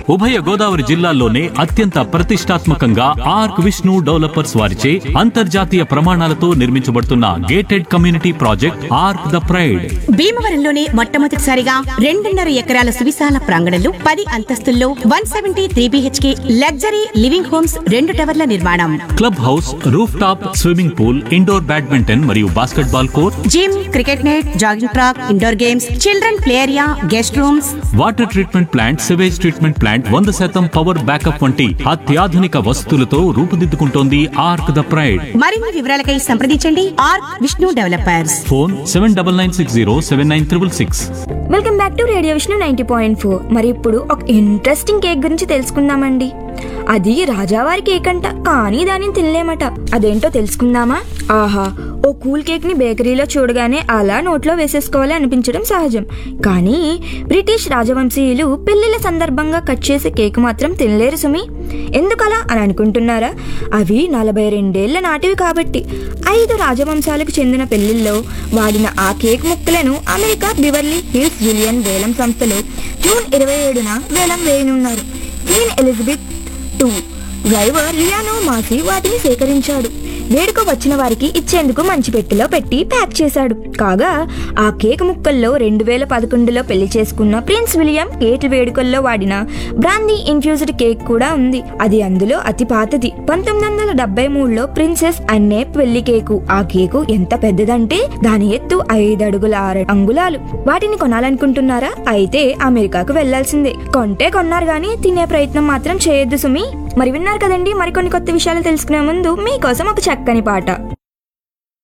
ఉభయ గోదావరి జిల్లాల్లోనే అత్యంత ప్రతిష్టాత్మకంగా ఆర్క్ విష్ణు డెవలపర్స్ వారిచే అంతర్జాతీయ ప్రమాణాలతో నిర్మించబడుతున్న gated community project Ark the Pride భీమవరంలోనే మొట్టమొదటిసారిగా రెండున్నర ఎకరాల సువిశాల ప్రాంగణంలో పది అంతస్తుల్లో one seventy three BHK luxury living homes రెండు టవర్ల నిర్మాణం club house roof top swimming pool indoor badminton మరియు basketball court gym cricket net jogging track indoor games children play area guest rooms water treatment plant sewage treatment plant వంద శాతం power backup వంటి అత్యాధునిక వసతులతో రూపుదిద్దుకుంటోంది arc the pride మరిన్ని వివరాలకై సంప్రదించండి Ark Vishnu developers phone seven double nine six zero seven nine triple six welcome back to radio Vishnu ninety point four మరి ఇప్పుడు ఒక ఇంట్రెస్టింగ్ కేక్ గురించి తెలుసుకుందామండి అది రాజావారి కేక్ అంట కానీ దానిని తినలేమట అదేంటో తెలుసుకుందామా ఆహా ఓ కూల్ కేక్ ని బేకరీలో చూడగానే అలా నోట్లో వేసేసుకోవాలి అనిపించడం సహజం కానీ బ్రిటిష్ రాజవంశీయులు పెళ్లిళ్ళ సందర్భంగా కట్ చేసే కేక్ మాత్రం తినలేరు సుమి ఎందుకలా అని అనుకుంటున్నారా అవి నలభై రెండేళ్ల నాటివి కాబట్టి ఐదు రాజవంశాలకు చెందిన పెళ్లిల్లో వాడిన ఆ కేక్ ముక్కలను అమెరికా బివర్లీ హిల్స్ జూలియన్ వేలం సంస్థలో జూన్ ఇరవై ఏడున వేలం వేయనున్నారు queen Elizabeth two driver Liano Masi వాటిని సేకరించాడు వేడుక వచ్చిన వారికి ఇచ్చేందుకు మంచి పెట్టెలో పెట్టి ప్యాక్ చేశాడు కాగా ఆ కేక్ ముక్కల్లో రెండు వేల పదకొండులో పెళ్లి చేసుకున్న ప్రిన్స్ విలియం కేట్ వేడుకల్లో వాడిన బ్రాందీ ఇన్ఫ్యూజ్డ్ కేక్ కూడా ఉంది అది అందులో అతి పాతది పంతొమ్మిది వందల డెబ్బై మూడులో ప్రిన్సెస్ అన్నే పెళ్లి కేకు ఆ కేకు ఎంత పెద్దదంటే దాని ఎత్తు ఐదు అడుగుల ఆరు అంగుళాలు వాటిని కొనాలనుకుంటున్నారా అయితే అమెరికాకు వెళ్లాల్సిందే కొంటే కొన్నారు గానీ తినే ప్రయత్నం మాత్రం చేయొద్దు సుమి మరి విన్నారు కదండి మరికొన్ని కొత్త విషయాలు తెలుసుకునే ముందు మీకోసం ఒక చక్కని పాట